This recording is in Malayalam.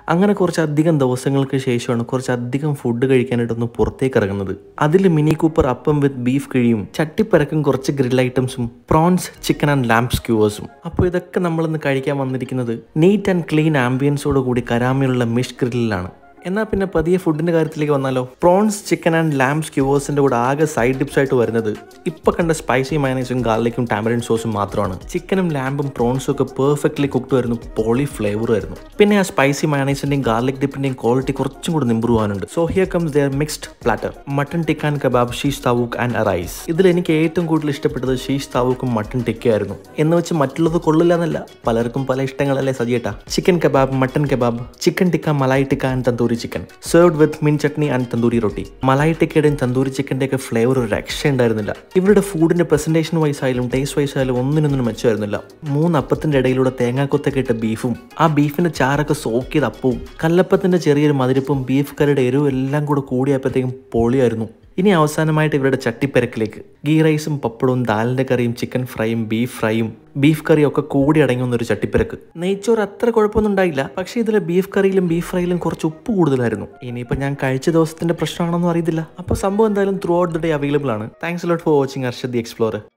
അങ്ങനെ കുറച്ചധികം ദിവസങ്ങൾക്ക് ശേഷമാണ് കുറച്ചധികം ഫുഡ് കഴിക്കാനായിട്ടൊന്ന് പുറത്തേക്ക് ഇറങ്ങുന്നത് അതിൽ മിനി കൂപ്പർ അപ്പം വിത്ത് ബീഫ് കിഴിയും ചട്ടിപ്പരക്കും കുറച്ച് ഗ്രിൽ ഐറ്റംസും പ്രോൺസ് ചിക്കൻ ആൻഡ് ലാംപ് സ്ക്യൂവേഴ്സും അപ്പോൾ ഇതൊക്കെ നമ്മളിന്ന് കഴിക്കാൻ വന്നിരിക്കുന്നത് നീറ്റ് ആൻഡ് ക്ലീൻ ആംബിയൻസോട് കൂടി കരാമയുള്ള മിഷ് ഗ്രില്ലിലാണ് എന്നാൽ പിന്നെ പതിയെ ഫുഡിന്റെ കാര്യത്തിലേക്ക് വന്നാലോ പ്രോൺസ് ചിക്കൻ ആൻഡ് ലാംപ് സ്ക്യൂവേഴ്സിന്റെ കൂടെ ആകെ സൈഡ് ഡിപ്സ് ആയിട്ട് വരുന്നത് ഇപ്പൊ കണ്ട സ്പൈസി മയനൈസും ഗാർലിക്കും ടാമറിൻ സോസും മാത്രമാണ് ചിക്കനും ലാമ്പും പ്രോൺസും ഒക്കെ പെർഫെക്റ്റ്ലി കുക്ക്ഡ് ആയിരുന്നു പോളി ഫ്ലേവർ ആയിരുന്നു പിന്നെ ആ സ്പൈസി മയനൈസിന്റെയും ഗാർലിക് ഡിപ്പിന്റെയും ക്വാളിറ്റി കുറച്ചും കൂടി ഇമ്പ്രൂവ് ആവാനുണ്ട് so here comes the mixed platter mutton ടിക്കാൻ കബാബ് ഷീഷ് താവൂക്ക് ആൻഡ് അറൈസ് ഇതിൽ എനിക്ക് ഏറ്റവും കൂടുതൽ ഇഷ്ടപ്പെട്ടത് ഷീഷ് താവൂക്കും മട്ടൺ ടിക്കയായിരുന്നു എന്ന് വെച്ച് മറ്റുള്ളത് കൊള്ളില്ല എന്നല്ല പലർക്കും പല ഇഷ്ടങ്ങളല്ലേ സജിയേട്ടാ chicken kebab mutton kebab chicken tikka malai tikka and tandoori chicken served with mint chutney and tandoori roti malai ടിക്കയുടെയും തന്തൂരി ചിക്കൻ്റെ ഒക്കെ ഫ്ലേവർ ഒരു രക്ഷ ഉണ്ടായിരുന്നില്ല ഇവരുടെ ഫുഡിന്റെ പ്രസന്റേഷൻ വൈസ് ആയാലും ടേസ്റ്റ് വൈസ് ആയാലും ഒന്നിനൊന്നിനും മെച്ചമായിരുന്നില്ല മൂന്ന് അപ്പത്തിന്റെ ഇടയിലൂടെ തേങ്ങാക്കൊത്തൊക്കെ ഇട്ട ബീഫും ആ ബീഫിന്റെ ചാറൊക്കെ സോക്ക് ചെയ്ത അപ്പവും കല്ലപ്പത്തിന്റെ ചെറിയൊരു മധുരപ്പും ബീഫ് കറിയുടെ എരിവും എല്ലാം കൂടെ കൂടിയപ്പോഴത്തേക്കും പൊളിയായിരുന്നു ഇനി അവസാനമായിട്ട് ഇവരുടെ ചട്ടിപ്പരക്കിലേക്ക് ഗീ റൈസും പപ്പടവും ദാലിന്റെ കറിയും ചിക്കൻ ഫ്രൈയും ബീഫ് ഫ്രൈയും ബീഫ് കറിയും ഒക്കെ കൂടി അടങ്ങുന്ന ഒരു ചട്ടിപ്പരക്ക് നെയ്ച്ചോറ് അത്ര കുഴപ്പമൊന്നും ഉണ്ടായില്ല പക്ഷേ ഇതിലെ ബീഫ് കറിയിലും ബീഫ് ഫ്രൈയിലും കുറച്ച് ഉപ്പ് കൂടുതലായിരുന്നു ഇനിയിപ്പോൾ ഞാൻ കഴിച്ച ദിവസത്തിന്റെ പ്രശ്നമാണെന്നും അറിയത്തില്ല അപ്പോൾ സംഭവം എന്തായാലും throughout the day available ആണ് thanks lot for watching Arshad the explorer